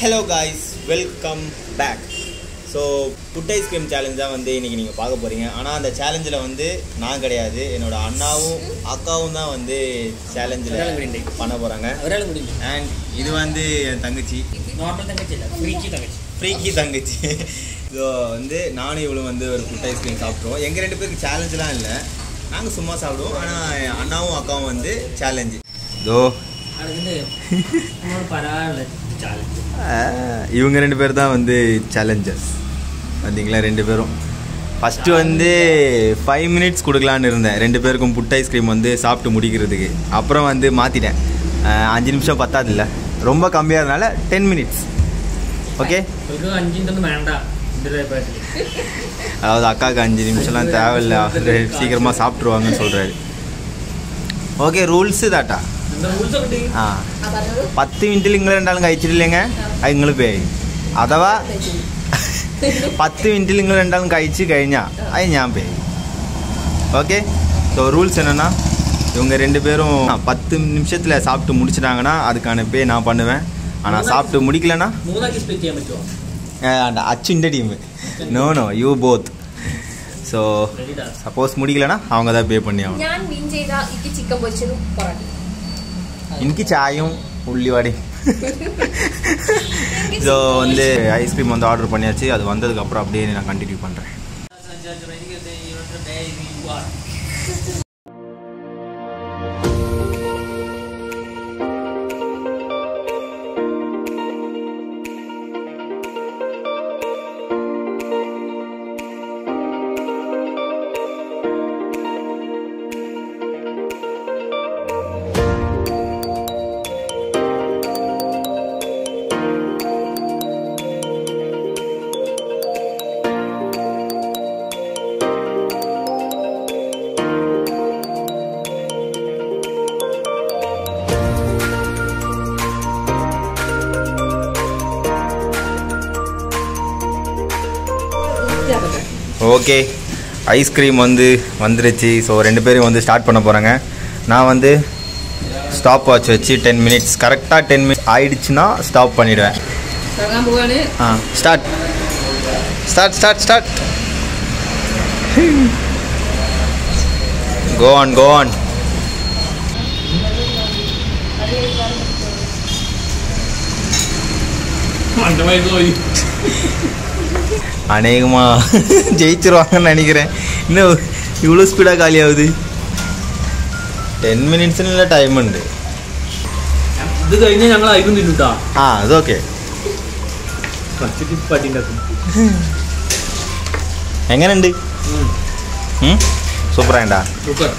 Hello guys welcome back so food ice cream challenge தான் வந்து இன்றைக்கி நீங்கள் பார்க்க போகிறீங்க ஆனால் அந்த சேலஞ்சில் வந்து நான் கிடையாது என்னோட அண்ணாவும் அக்காவும் தான் வந்து சேலஞ்சில் அவரால முடியுது. பண்ண போகிறாங்க அவரால் முடிஞ்சு அண்ட் இது வந்து என் தங்கச்சி நார்மல் தங்கச்சி இல்லை ஃப்ரீக்கி தங்கச்சி ஃப்ரீக்கி தங்கச்சி ஸோ வந்து நானும் இவளும் வந்து ஒரு ஃபுட் ஐஸ்கிரீம் சாப்பிட்ருவோம் எங்கள் ரெண்டு பேருக்கு சேலஞ்செலாம் இல்லை நாங்கள் சும்மா சாப்பிடுவோம் ஆனால் அண்ணாவும் அக்காவும் வந்து சேலஞ்சு இதோ அது வந்து நம்மளோட பரவாயில்ல சேலஞ்சு இவங்க ரெண்டு பேர் தான் வந்து சேலஞ்சர்ஸ் பார்த்தீங்களா ரெண்டு பேரும் ஃபஸ்ட்டு வந்து ஃபைவ் மினிட்ஸ் கொடுக்கலான்னு இருந்தேன் ரெண்டு பேருக்கும் புட் ஐஸ்கிரீம் வந்து சாப்பிட்டு முடிக்கிறதுக்கு அப்புறம் வந்து மாற்றிட்டேன் அஞ்சு நிமிஷம் பத்தாது இல்லை ரொம்ப கம்மியாக இருந்தனால டென் மினிட்ஸ் ஓகே உங்களுக்கு அஞ்சு இன்ட்டு வேண்டாம் இந்த பாட்டு அதாவது அக்காவுக்கு அஞ்சு நிமிஷம்லாம் தேவையில்ல அவரு சீக்கிரமாக சாப்பிட்ருவாங்கன்னு சொல்கிறாரு ഓക്കെ റൂൾസ് ഇതാട്ടാ இந்த ரூல்ஸ் ഒക്കെ ആ പത്ത് മിനിറ്റിൽ നിങ്ങൾ രണ്ടാളും കഴിച്ചിട്ടില്ലെങ്കിൽ അത് നിങ്ങൾ പേ ചെയ്യും അഥവാ പത്ത് മിനിറ്റിൽ നിങ്ങൾ രണ്ടാളും കഴിച്ച് കഴിഞ്ഞാൽ അത് ഞാൻ പേ ചെയ്യും ஓகே ஸோ ரூல்ஸ் என்னென்னா இவங்க ரெண்டு பேரும் பத்து நிமிஷத்தில் சாப்பிட்டு முடிச்சிட்டாங்கன்னா அதுக்கான பே நான் பண்ணுவேன் ஆனால் சாப்பிட்டு முடிக்கலன்னா മൂന്നാക്കി സ്പ്ലിറ്റ് ചെയ്യാൻ പറ്റുമോ அச்சுண்ட team no no you both so റെഡിഡാ சப்போஸ் முடிக்கலன்னா அவங்க தான் பே பண்ணி ஆகணும் ഞാൻ വിൻ ചെയ്ത ഇക്ക് ചിക്കൻ പൊരിച്ചതും പൊറാട്ടി இன்னைக்கு சாயும் உள்ளிவாடையும் ஸோ வந்து ஐஸ்கிரீம் வந்து ஆர்டர் பண்ணியாச்சு அது வந்ததுக்கப்புறம் அப்படியே நான் கண்டினியூ பண்ணுறேன் ஓகே ஐஸ்கிரீம் வந்து வந்துருச்சு ஸோ ரெண்டு பேரும் வந்து ஸ்டார்ட் பண்ண போகிறாங்க நான் வந்து ஸ்டாப் வாட்ச் வச்சு டென் மினிட்ஸ் கரெக்டாக டென் மினிட்ஸ் ஆயிடுச்சுன்னா ஸ்டாப் பண்ணிவிடுவேன் തുടങ്ങാൻ പോവാണ് ஆ start start start start go on go on அநேகமாக ஜெயிச்சிருவாங்கன்னு நினைக்கிறேன் இன்னும் இவ்வளோ ஸ்பீடாக காலி ஆகுது டென் மினிட்ஸிനുള്ള ടൈം ഉണ്ട് ഇത് കഴിഞ്ഞാൽ ഞങ്ങൾ അയക്കും തിന്നുട്ടാ ആ അതൊക്കെ ഫസ്റ്റ് പട്ടിണ്ടാക്കും എങ്ങനെയുണ്ട് സൂപ്പറായിണ്ടാ സൂപ്പർ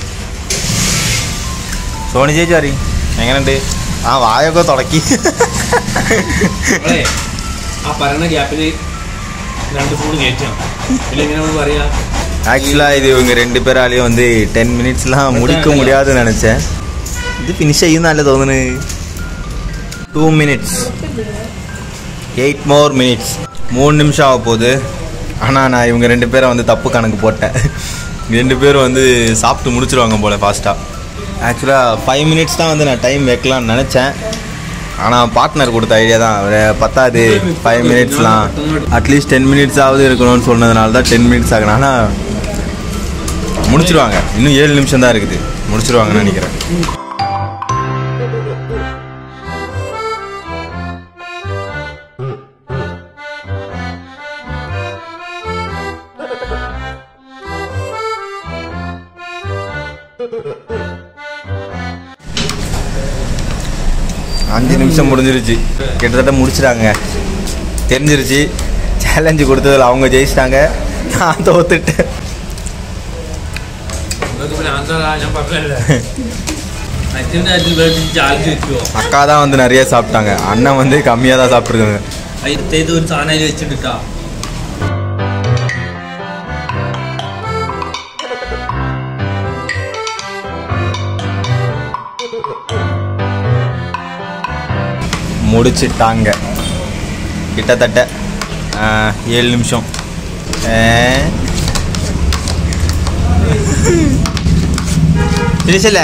സോണി ചേച്ചി അറിയും എങ്ങനെയുണ്ട് ആ വായൊക്കെ തുടക്കി നമ്മളെ ആ പറയണ ഗ്യാപ്പിൽ രണ്ട് സ്പൂൺ കയറ്റാം ഇല്ല എങ്ങനെ നമ്മൾ പറയാ ஆக்சுவலாக இது இவங்க ரெண்டு பேராலையும் வந்து டென் மினிட்ஸ்லாம் முடிக்க முடியாதுன்னு நினச்சேன் இது ஃபினிஷ் ചെയ്യുന്നല്ല തോന്നുന്നു two minutes eight more minutes மூணு நிமிஷம் ஆக போகுது ஆனால் நான் இவங்க ரெண்டு பேரை வந்து தப்பு கணக்கு போட்டேன் ரெண்டு பேரும் வந்து சாப்பிட்டு முடிச்சிருவாங்க போல் ஃபாஸ்ட்டாக ஆக்சுவலாக ஃபைவ் மினிட்ஸ் தான் வந்து நான் டைம் வைக்கலாம்னு நினச்சேன் ஆனால் பார்ட்னர் கொடுத்த ஐடியா தான் ஒரு பத்தாது ஃபைவ் மினிட்ஸ்லாம் அட்லீஸ்ட் டென் மினிட்ஸ் ஆகுது இருக்கணும்னு சொன்னதுனால தான் டென் மினிட்ஸ் ஆகணும் ஆனால் முடிச்சிருவாங்க இன்னும் ஏழு நிமிஷம் தான் இருக்குது முடிச்சிருவாங்கன்னு நினைக்கிறேன் அஞ்சு நிமிஷம் முடிஞ்சிருச்சு கிட்டத்தட்ட முடிச்சிட்டாங்க தெரிஞ்சிருச்சு சேலஞ்சு கொடுத்ததில் அவங்க ஜெயிச்சிட்டாங்க நான் தோத்துட்டேன் നിങ്ങൾക്ക് പിന്നെ ആന്താ ഞാൻ പറഞ്ഞല്ലേ അച്ഛൻ്റെ അച്ഛൻ വേണ്ടി ചാർജ് വെക്കുവോ அக்கா தான் வந்து நிறைய சாப்பிட்டாங்க அண்ணன் வந்து கம்மியாக தான் சாப்பிட்ருக்காங்க അതിലത്തേത് ഒരു സാധനം അതിൽ വെച്ചിട്ടാ முடிச்சிட்டாங்க கிட்டத்தட்ட ஆ, ஏழு நிமிஷம் ஃபினிஷில்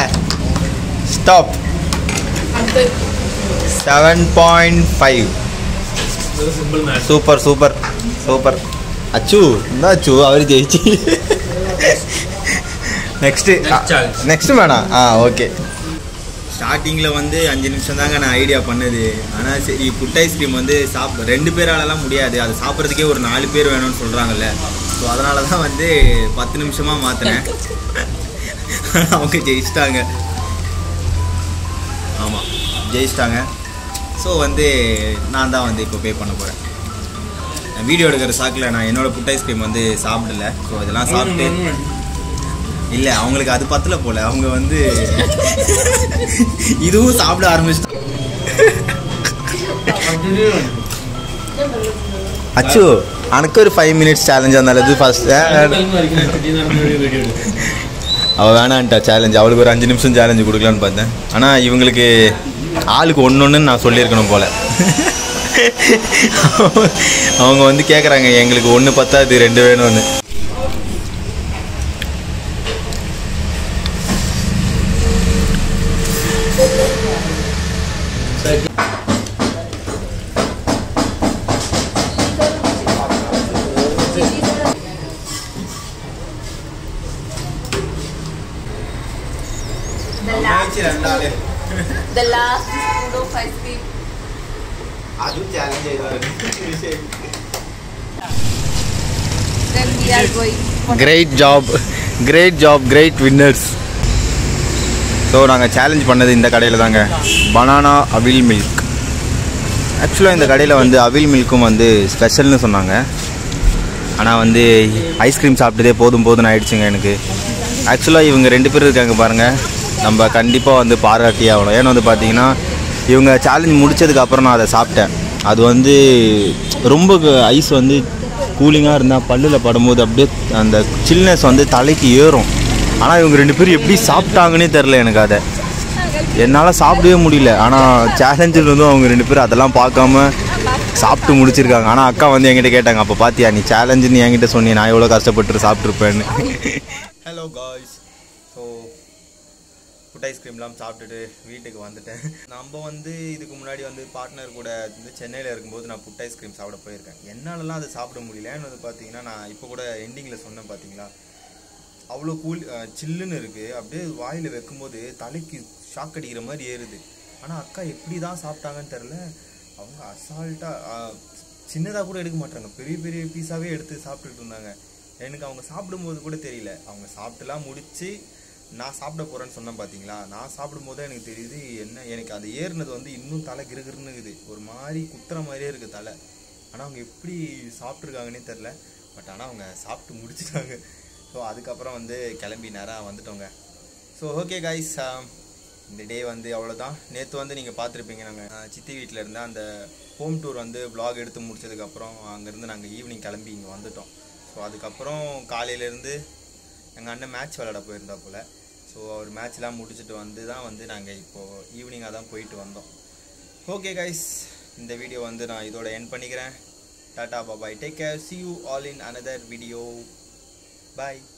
ஸ்டாப் അടുത്ത് seven point five simple match super super super Achu என்ன அச்சு அவர் ஜெயிச்சு நெக்ஸ்ட்டு Next challenge. நெக்ஸ்ட் வேணாம் ஆ ஓகே ஸ்டார்டிங்கில் வந்து அஞ்சு நிமிஷம் தாங்க நான் ஐடியா பண்ணது ஆனால் சரி புட் ஐஸ்கிரீம் வந்து சாப் ரெண்டு பேராலலாம் முடியாது அது சாப்பிட்றதுக்கே ஒரு நாலு பேர் வேணும்னு சொல்கிறாங்கல்ல ஸோ அதனால தான் வந்து பத்து நிமிஷமாக மாற்றினேன் அவங்க ஜெயிச்சிட்டாங்க ஆமாம் ஜெயிச்சிட்டாங்க ஸோ வந்து நான் தான் வந்து இப்போ பே பண்ண போகிறேன் வீடியோ எடுக்கிற சாக்கில் நான் என்னோட புட் ஐஸ்கிரீம் வந்து சாப்பிடல ஸோ இதெல்லாம் சாப்பிட்டு இல்லை அவங்களுக்கு அது பத்தல போல அவங்க வந்து இதுவும் சாப்பிட ஆரம்பிச்சிட்டாங்க அச்சு எனக்கு ஒரு ஃபைவ் மினிட்ஸ் சேலஞ்ச் அந்த இது ஃபர்ஸ்ட் വീഡിയോ அவள் வேணான்ட்டா சேலஞ்ச் அவளுக்கு ஒரு அஞ்சு நிமிஷம் சேலஞ்சு கொடுக்கலான்னு பார்த்தேன் ஆனால் இவங்களுக்கு ஆளுக்கு ஒன்று ஒன்றுன்னு நான் சொல்லியிருக்கணும் போல அவங்க வந்து கேட்குறாங்க எங்களுக்கு ஒன்று பத்தாது ரெண்டு வேணும்னு The last, the last spoon of ice cream. അതും challenge Then we are going. for- great job great job great winners so நாங்கள் சேலஞ்ச் பண்ணது இந்த கடையில் தாங்க பனானா அவில் மில்க் ஆக்சுவலாக இந்த கடையில் வந்து அவில் மில்க்கும் வந்து ஸ்பெஷல்னு சொன்னாங்க ஆனால் வந்து ஐஸ்கிரீம் சாப்பிட்டதே போதும் போதும்னு ஆயிடுச்சுங்க எனக்கு ஆக்சுவலாக இவங்க ரெண்டு பேர் இருக்காங்க பாருங்கள் நம்ம கண்டிப்பாக வந்து பாராட்டி ஆகணும் ஏன்னா வந்து பார்த்தீங்கன்னா இவங்க சேலஞ்ச் முடிச்சதுக்கு அப்புறம் நான் அதை சாப்பிட்டேன் அது வந்து ரொம்ப ஐஸ் வந்து கூலிங்காக இருந்தால் பல்லில் படும்போது அப்படியே அந்த சில்னஸ் வந்து தலைக்கு ஏறும் ஆனால் இவங்க ரெண்டு பேரும் எப்படி சாப்பிட்டாங்கன்னே தெரில எனக்கு அதை என்னால் சாப்பிடவே முடியல ஆனால் சேலஞ்சில் இருந்தும் அவங்க ரெண்டு பேரும் அதெல்லாம் பார்க்காம சாப்பிட்டு முடிச்சிருக்காங்க ஆனால் அக்கா வந்து என்கிட்ட கேட்டாங்க அப்போ பார்த்தியா நீ சேலஞ்சுன்னு என்கிட்ட சொன்னி நான் எவ்வளோ கஷ்டப்பட்டு சாப்பிட்ருப்பேன்னு ஹலோ காய்ஸ் ஸோ ஃபுட் ஐஸ்கிரீம்லாம் சாப்பிட்டுட்டு வீட்டுக்கு வந்துட்டேன் நம்ம வந்து இதுக்கு முன்னாடி வந்து பார்ட்னர் கூட வந்து சென்னையில் இருக்கும்போது நான் ஃபுட் ஐஸ்கிரீம் சாப்பிட போயிருக்கேன் என்னாலலாம் அதை சாப்பிட முடியல ஏன்னு வந்து பார்த்தீங்கன்னா நான் இப்போ கூட எண்டிங்கில் சொன்னேன் பார்த்தீங்களா அவ்வளோ கூல் சில்லுன்னு இருக்குது அப்படியே வாயில் வைக்கும்போது தலைக்கு ஷாக் அடிக்கிற மாதிரி ஏறுது ஆனால் அக்கா எப்படி தான் சாப்பிட்டாங்கன்னு தெரில அவங்க அசால்ட்டாக சின்னதாக கூட எடுக்க மாட்டாங்க பெரிய பெரிய பீஸாவே எடுத்து சாப்பிட்டுட்டு இருந்தாங்க எனக்கு அவங்க சாப்பிடும்போது கூட தெரியல அவங்க சாப்பிட்டுலாம் முடிச்சு நான் சாப்பிட போகிறேன்னு சொன்னேன் பார்த்தீங்களா நான் சாப்பிடும்போது தான் எனக்கு தெரியுது என்ன எனக்கு அது ஏறுனது வந்து இன்னும் தலை கிருகிருன்னு இருக்குது ஒரு மாதிரி குத்துற மாதிரியே இருக்குது தலை ஆனால் அவங்க எப்படி சாப்பிட்ருக்காங்கன்னே தெரில பட் ஆனால் அவங்க சாப்பிட்டு முடிச்சிட்டாங்க ஸோ அதுக்கப்புறம் வந்து கிளம்பி நேராக வந்துட்டோங்க ஸோ ஓகே கைஸ் இந்த டே வந்து அவ்வளோதான் நேற்று வந்து நீங்கள் பார்த்துருப்பீங்க நாங்கள் சித்தி வீட்டில் இருந்த அந்த ஹோம் டூர் வந்து vlog எடுத்து முடிச்சதுக்கப்புறம் அங்கேருந்து நாங்கள் ஈவினிங் கிளம்பி இங்கே வந்துட்டோம் ஸோ அதுக்கப்புறம் காலையிலேருந்து எங்கள் அண்ணன் மேட்ச் விளையாட போயிருந்தா போல் ஸோ அவர் மேட்ச்லாம் முடிச்சுட்டு வந்து தான் வந்து நாங்கள் இப்போது ஈவினிங்காக தான் போயிட்டு வந்தோம் ஓகே கைஸ் இந்த வீடியோ வந்து நான் இதோட என் பண்ணிக்கிறேன் tata bye bye take care see you all in another video bye